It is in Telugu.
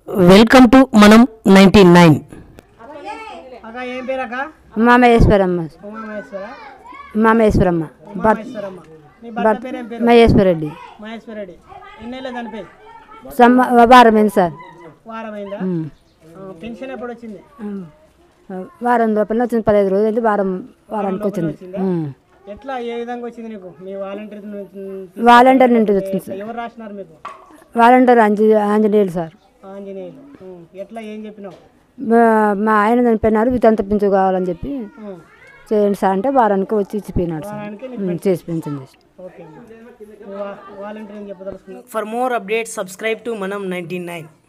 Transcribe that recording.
వెల్కమ్ టు మనం నైంటీ నైన్ అక్క ఏం పేరు అక్క మామేశ్వరమ్మ ఉమామహేశ్వర మామేశ్వరమ్మ భర్త మహేశ్వరమ్మ మీ భర్త పేరు ఏం పేరు మహేశ్వరరెడ్డి మహేశ్వర రెడ్డి ఎన్నేళ్ళు చనిపోయి సమ్మ వారం అయింది సార్ వారం అయిందా ఉమ్. ఆ, పెన్షన్ ఎప్పుడు వచ్చింది ఉమ్. వారం లోపల వచ్చింది పదహైదు రోజులు అయితే వారం వారానికి వచ్చింది ఉమ్. ఎట్లా ఏ విధంగా వచ్చింది నీకు మీ వాలంటీర్ వాలంటీర్ నుండి వచ్చింది సార్ ఎవరు రాసినారు మీకు వాలంటీర్ అంజ ఆంజనేయులు సార్ ఆంజనేయులు ఉం. ఎట్లా ఏం చెప్పినావు మా- మా ఆయన చనిపోయినారు వితంత పింఛు కావాలని చెప్పి ఉం. చేయండి సార్ అంటే వారానికి వచ్చి ఇచ్చిపోయినాడు సార్ వారానికి ఉమ్, చేసి పెంచింది ఓకే అమ్మా. నువ్వు వా- వాలంటీర్ ఏం చెప్పదలుచుకున్నావు for more updates subscribe to మనం నైంటీ నైన్